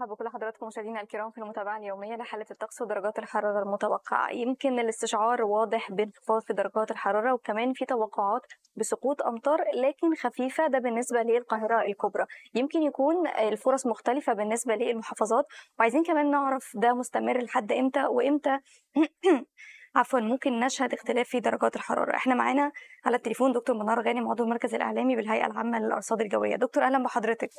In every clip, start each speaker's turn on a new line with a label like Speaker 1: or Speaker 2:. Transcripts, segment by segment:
Speaker 1: بكل حضراتكم مشاهدينا الكرام في المتابعة اليومية لحالة الطقس ودرجات الحرارة المتوقعة يمكن الاستشعار واضح بانخفاض في درجات الحرارة وكمان في توقعات بسقوط أمطار لكن خفيفة ده بالنسبة للقاهرة الكبرى يمكن يكون الفرص مختلفة بالنسبة للمحافظات وعايزين كمان نعرف ده مستمر لحد إمتى وإمتى عفوا ممكن نشهد اختلاف في درجات الحرارة احنا معانا على التليفون دكتور منار غانم عضو المركز الإعلامي بالهيئة العامة للأرصاد الجوية دكتور أهلا بحضرتك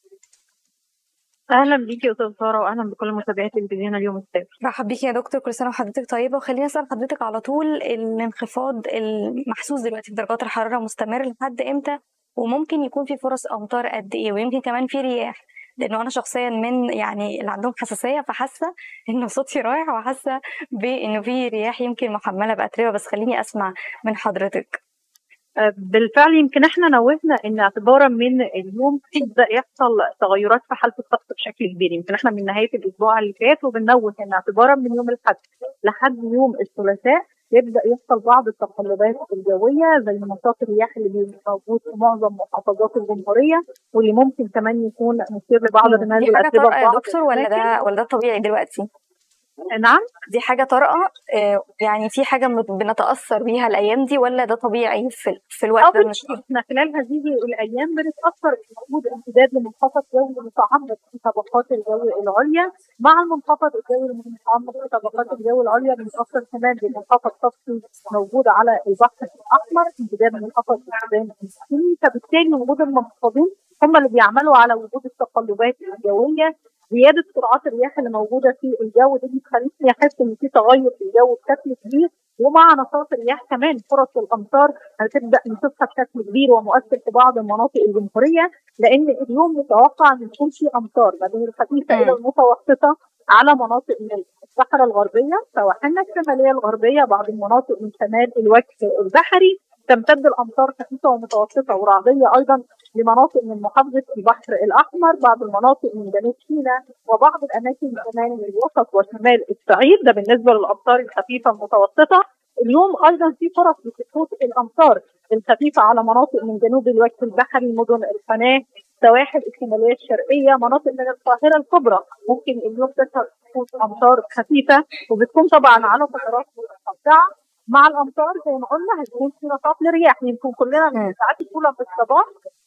Speaker 2: اهلا بيكي يا استاذ ساره واهلا بكل متابعي تلفزيون اليوم السابع
Speaker 1: مرحب بيكي يا دكتور كل سنه وحضرتك طيبه وخليني اسال حضرتك على طول الانخفاض المحسوس دلوقتي في درجات الحراره مستمر لحد امتى وممكن يكون في فرص امطار قد ايه ويمكن كمان في رياح لانه انا شخصيا من يعني اللي عندهم حساسيه فحاسه انه صوتي رايح وحاسه بانه في رياح يمكن محمله باتربه بس خليني اسمع من حضرتك
Speaker 2: بالفعل يمكن احنا نوهنا ان اعتبارا من اليوم تبدا يحصل تغيرات في حاله الطقس بشكل كبير يمكن احنا من نهايه الاسبوع اللي فات وبنوه ان اعتبارا من يوم الاحد لحد يوم الثلاثاء يبدا يحصل بعض التقلبات الجويه زي نشاط الرياح اللي بيبقى موجود في معظم محافظات الجمهوريه واللي ممكن كمان يكون مثير لبعض الرمال
Speaker 1: دي حاجه طارئه يا دكتور ولا ده ولا ده طبيعي دلوقتي؟
Speaker 2: نعم
Speaker 1: دي حاجة طارئة يعني في حاجة بنتأثر بيها الأيام دي ولا ده طبيعي في, في الوقت ده مش
Speaker 2: احنا خلال هذه الأيام بنتأثر بوجود امتداد لمنخفض جوي متعمق في طبقات الجو العليا مع المنخفض الجوي المتعمق في طبقات الجو العليا بنتأثر كمان بمنخفض طقسي موجود على البحر الأحمر امتداد منخفض السودان الصيني فبالتالي وجود المنخفضين هم اللي بيعملوا على وجود التقلبات الجوية زياده سرعات الرياح اللي موجوده في الجو دي بتخليني احس ان في تغير في الجو بشكل كبير ومع نشاط الرياح كمان فرص الامطار هتبدا نشوفها بشكل كبير ومؤثر في بعض المناطق الجمهوريه لان اليوم متوقع ان يكون في امطار ما بين الخفيفه الى المتوسطه على مناطق من الصحراء الغربيه سواحلنا الشماليه الغربيه بعض المناطق من شمال الوجه البحري تمتد الامطار خفيفه ومتوسطه ورعديه ايضا لمناطق من محافظه البحر الاحمر بعض المناطق من جنوب سيناء وبعض الاماكن كمان من الوسط وشمال الصعيد ده بالنسبه للامطار الخفيفه المتوسطه اليوم ايضا في فرص لسقوط الامطار الخفيفه على مناطق من جنوب الوجه البحري مدن القناه السواحل الشماليه الشرقيه مناطق من القاهره الكبرى ممكن اليوم تشهد سقوط امطار خفيفه وبتكون طبعا على فترات متقطعه مع الامطار زي ما قلنا هيكون في نشاط للرياح يمكن كلنا من الساعات الاولى في الصباح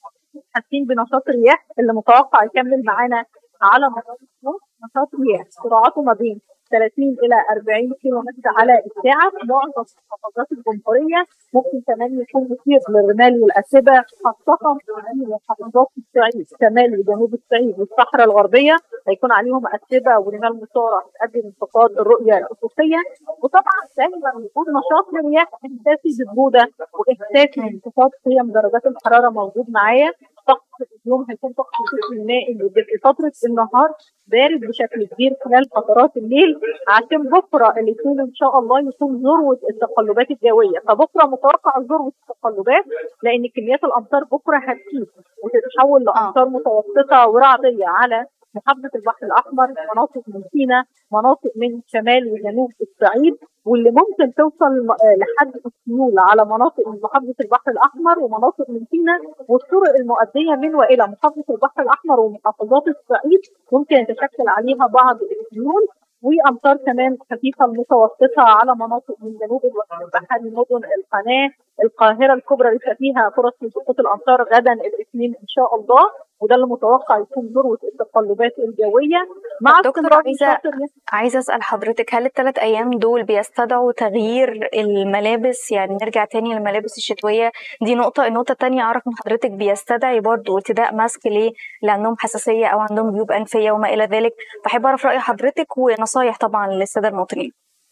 Speaker 2: حاسين بنشاط الرياح اللي متوقع يكمل معانا على مدار اليوم نشاط رياح سرعته ما بين 30 الى 40 كيلو متر على الساعه في معظم المحافظات الجمهوريه ممكن كمان يكون مثير للرمال والاتربه خاصه في محافظات الصعيد شمال وجنوب الصعيد والصحراء الغربيه هيكون عليهم اتربه ورمال مثاره هتؤدي لانخفاض الرؤيه الافقيه وطبعا دايما وجود نشاط للرياح احساسي بالبروده واحساسي بانخفاض قيم درجات الحراره موجود معايا طقس اليوم هيكون طقس مائي في فتره النهار بارد بشكل كبير خلال فترات الليل عشان بكره الاثنين ان شاء الله يكون ذروه التقلبات الجويه فبكره متوقع ذروه التقلبات لان كميات الامطار بكره هتزيد وتتحول لامطار متوسطه ورعديه على محافظه البحر الاحمر مناطق من سيناء مناطق من شمال وجنوب الصعيد واللي ممكن توصل لحد السيول على مناطق من محافظه البحر الاحمر ومناطق من سيناء والطرق المؤديه من والى محافظه البحر الاحمر ومحافظات الصعيد ممكن يتشكل عليها بعض السيول وامطار كمان خفيفه المتوسطه على مناطق من جنوب الوجه البحري مدن القناه القاهره الكبرى لسه فيها فرص لسقوط الامطار غدا الاثنين ان شاء الله وده اللي متوقع يكون ذروه التقلبات الجويه
Speaker 1: مع دكتور عايزه عايزه اسال حضرتك هل الثلاث ايام دول بيستدعوا تغيير الملابس يعني نرجع تاني للملابس الشتويه دي نقطه النقطه الثانيه اعرف من حضرتك بيستدعي برضه ارتداء ماسك ليه اللي عندهم حساسيه او عندهم جيوب انفيه وما الى ذلك فاحب اعرف راي حضرتك ونصايح طبعا للساده المواطنين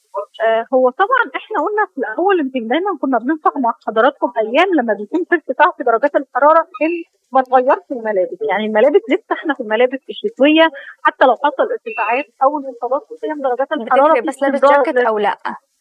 Speaker 2: آه هو طبعا احنا قلنا في الاول يمكن دايما كنا بننصح مع حضراتكم ايام لما بيكون في ارتفاع في درجات الحراره ان ما نغيرش الملابس يعني الملابس لسه احنا في الملابس الشتويه حتى لو حصل ارتفاعات او انخفاضات في قيم درجات الحراره
Speaker 1: بس لابس جاكيت او لا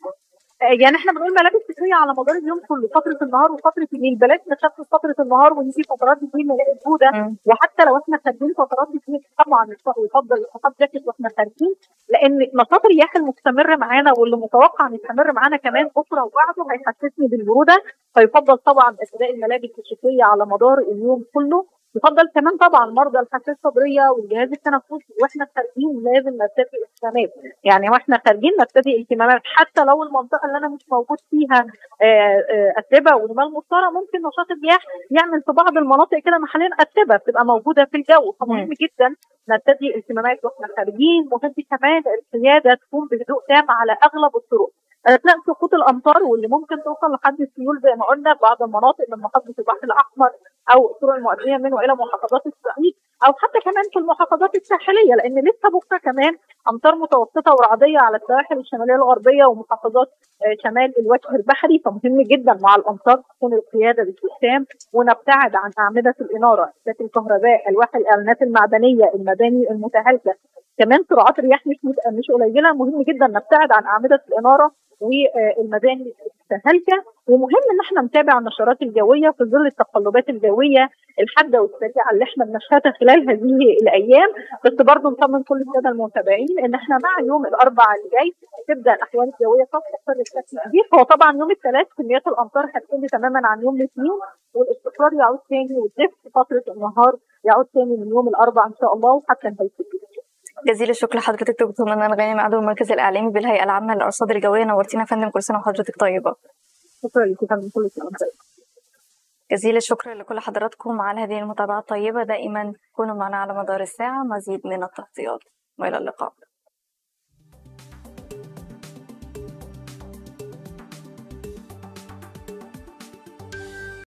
Speaker 2: يعني احنا بنقول ملابس شتويه على مدار اليوم كله فتره النهار وفتره الليل بلاش نخفف فتره النهار ونيجي فترات دي نلاقي بروده وحتى لو احنا خارجين فترات دي طبعا يفضل نحط جاكيت واحنا خارجين لان نشاط الرياح المستمر معانا واللي متوقع ان يستمر معانا كمان بكره وبعده هيحسسني بالبروده فيفضل طبعا ارتداء الملابس الشتويه على مدار اليوم كله يفضل كمان طبعا مرضى الحساسيه الصدريه والجهاز التنفسي واحنا خارجين لازم نبتدي اهتمامات يعني واحنا خارجين نبتدي اهتمامات حتى لو المنطقه اللي انا مش موجود فيها اتربه ورمال مضطره ممكن نشاط الرياح يعمل في بعض المناطق كده محليا اتربه بتبقى موجوده في الجو فمهم جدا نبتدي اهتمامات واحنا خارجين مهم كمان القياده تكون بهدوء تام على اغلب الطرق اثناء سقوط الامطار واللي ممكن توصل لحد السيول زي ما قلنا بعض المناطق من محافظه البحر الاحمر او الطرق المؤديه منه الى محافظات الصعيد او حتى كمان في المحافظات الساحليه لان لسه بكره كمان امطار متوسطه ورعديه على السواحل الشماليه الغربيه ومحافظات شمال الوجه البحري فمهم جدا مع الامطار تكون القياده باستخدام ونبتعد عن اعمده الاناره اسلاك الكهرباء الواح الاعلانات المعدنيه المباني المتهالكه كمان سرعات الرياح مش مش قليله مهم جدا نبتعد عن اعمده الاناره والمباني المتهالكه ومهم ان احنا نتابع النشرات الجويه في ظل التقلبات الجويه الحاده والسريعه اللي احنا بنشهدها خلال هذه الايام بس برضه نطمن كل الساده المتابعين ان احنا مع يوم الاربعاء اللي جاي تبدا الاحوال الجويه تستقر بشكل كبير هو طبعا يوم الثلاث كميات الامطار هتقل تماما عن يوم الاثنين والاستقرار يعود ثاني والدفء فتره النهار يعود ثاني من يوم الاربعاء ان شاء الله وحتى نهايه
Speaker 1: جزيل الشكر لحضرتك دكتور منى غانم عضو المركز الاعلامي بالهيئه العامه للارصاد الجويه نورتينا يا فندم كل سنه وحضرتك طيبه
Speaker 2: شكرا لك فندم كل سنه طيب
Speaker 1: جزيل الشكر لكل حضراتكم على هذه المتابعه الطيبه دائما كونوا معنا على مدار الساعه مزيد من التغطيات والى اللقاء